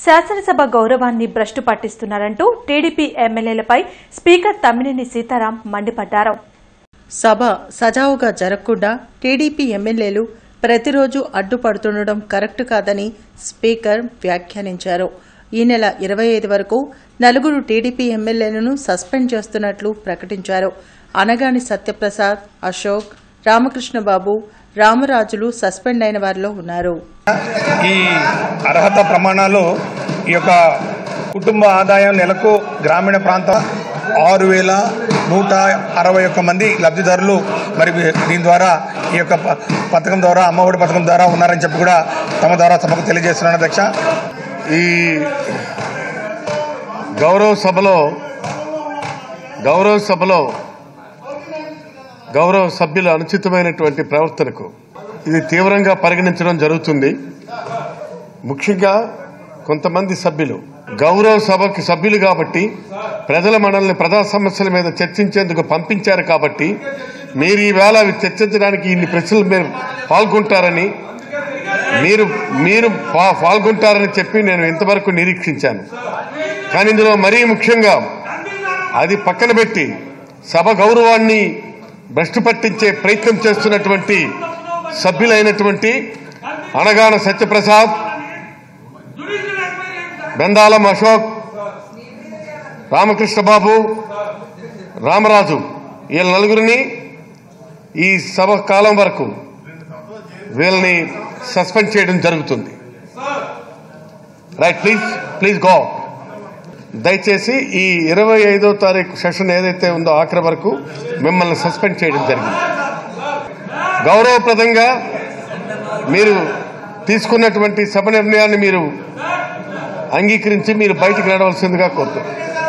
శాసనసభ గౌరవాన్ని భ్రష్టు పట్టిస్తున్నారంటూ టీడీపీ ఎమ్మెల్యేలపై స్పీకర్ తమ్మినేని సీతారాం మండిపడ్డారు సభ సజావుగా జరగకుండా టీడీపీ ఎమ్మెల్యేలు ప్రతిరోజు అడ్డుపడుతుండడం కరెక్ట్ కాదని స్పీకర్ వ్యాఖ్యానించారు ఈ నెల ఇరవై ఐదు వరకు నలుగురు టీడీపీ ఎమ్మెల్యేలను సస్పెండ్ చేస్తున్నట్లు ప్రకటించారు అనగాని సత్యప్రసాద్ అశోక్ రామకృష్ణబాబు రామరాజులు సస్పెండ్ అయిన వారిలో ఉన్నారు ఈ అర్హత ప్రమాణాలు ఈ యొక్క కుటుంబ ఆదాయం నెలకు గ్రామీణ ప్రాంత ఆరు వేల నూట అరవై ఒక్క మంది లబ్ధిదారులు మరి దీని ద్వారా ఈ యొక్క ప- పథకం ద్వారా అమ్మఒడి పథకం ద్వారా ఉన్నారని చెప్పి కూడా తమ ద్వారా సభకు తెలియజేస్తున్నాను అధ్యక్ష ఈ గౌరవ సభలో గౌరవ సభలో గౌరవ సభ్యుల అనుచితమైనటువంటి ప్రవర్తనకు ఇది తీవ్రంగా పరిగణించడం జరుగుతుంది ముఖ్యంగా కొంతమంది సభ్యులు గౌరవ సభకి సభ్యులు కాబట్టి ప్రజల మనల్ని ప్రజా సమస్యల మీద చర్చించేందుకు పంపించారు కాబట్టి మీరు ఈవేళ అవి చర్చించడానికి ఇన్ని ప్రశ్నలు మీరు పాల్గొంటారని మీరు మీరు పా- పాల్గొంటారని చెప్పి నేను ఇంతవరకు నిరీక్షించాను కానీ ఇందులో మరీ ముఖ్యంగా అది పక్కన పెట్టి సభ గౌరవాన్ని భ్రష్టు పట్టించే ప్రయత్నం చేస్తున్నటువంటి సభ్యులైనటువంటి అనగాన సత్యప్రసాద్ బెందాలం అశోక్ రామకృష్ణ బాబు రామరాజు వీళ్ళ నలుగురిని ఈ సభ కాలం వరకు వీళ్ళని సస్పెండ్ చేయడం జరుగుతుంది రైట్ ప్లీజ్ ప్లీజ్ గో దయచేసి ఈ ఇరవై ఐదో తారీఖు సెషన్ ఏదైతే ఉందో ఆఖరి వరకు మిమ్మల్ని సస్పెండ్ చేయడం జరిగింది గౌరవప్రదంగా మీరు తీసుకున్నటువంటి సభ నిర్ణయాన్ని మీరు అంగీకరించి మీరు బయటికి నడవలసిందిగా కోరుతున్నాను